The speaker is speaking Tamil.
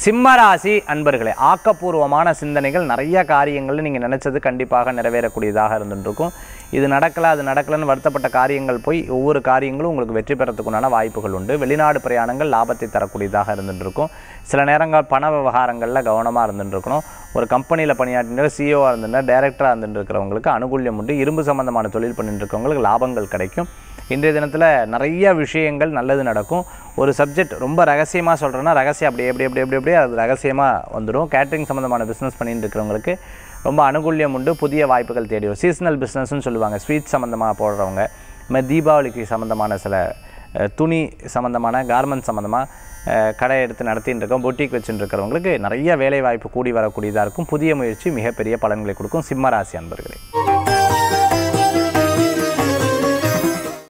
சிம்ம ராசி அன்பர்களே ஆக்கப்பூர்வமான சிந்தனைகள் நிறைய காரியங்கள் நீங்கள் நினச்சது கண்டிப்பாக நிறைவேறக்கூடியதாக இருந்துருக்கும் இது நடக்கலை அது நடக்கலைன்னு வருத்தப்பட்ட காரியங்கள் போய் ஒவ்வொரு காரியங்களும் உங்களுக்கு வெற்றி பெறத்துக்குண்டான வாய்ப்புகள் உண்டு வெளிநாடு பிரயாணங்கள் லாபத்தை தரக்கூடியதாக இருந்துருக்கும் சில நேரங்கள் பண விவகாரங்களில் கவனமாக இருந்துருக்கணும் ஒரு கம்பெனியில் பணியாற்றின சிஓவாக இருந்துட்டு டைரக்டராக இருந்துட்டு இருக்கிறவங்களுக்கு அனுகூல்யம் உண்டு இரும்பு சம்மந்தமான தொழில் பண்ணிட்டு இருக்கவங்களுக்கு லாபங்கள் கிடைக்கும் இன்றைய தினத்தில் நிறைய விஷயங்கள் நல்லது நடக்கும் ஒரு சப்ஜெக்ட் ரொம்ப ரகசியமாக சொல்கிறேன்னா ரகசியம் அப்படி எப்படி எப்படி எப்படி அப்படியே அது ரகசியமாக வந்துடும் கேட்ரிங் சம்மந்தமான பிஸ்னஸ் பண்ணிட்டு இருக்கிறவங்களுக்கு ரொம்ப அனுகூல்யம் உண்டு புதிய வாய்ப்புகள் தேடி வரும் சீசனல் பிஸ்னஸ்னு சொல்லுவாங்க ஸ்வீட் சம்மந்தமாக போடுறவங்க இதுமாதிரி தீபாவளிக்கு சம்மந்தமான சில அஹ், துணி சம்மந்தமான கார்மெண்ட் சம்மந்தமாக கடை எடுத்து நடத்திட்டு இருக்கோம் பொட்டிக் வச்சுட்டு இருக்கிறவங்களுக்கு நிறைய வேலை வாய்ப்பு கூடி வரக்கூடியதாக இருக்கும் புதிய முயற்சி மிகப்பெரிய பலன்களை கொடுக்கும் சிம்ம ராசி அன்பர்களே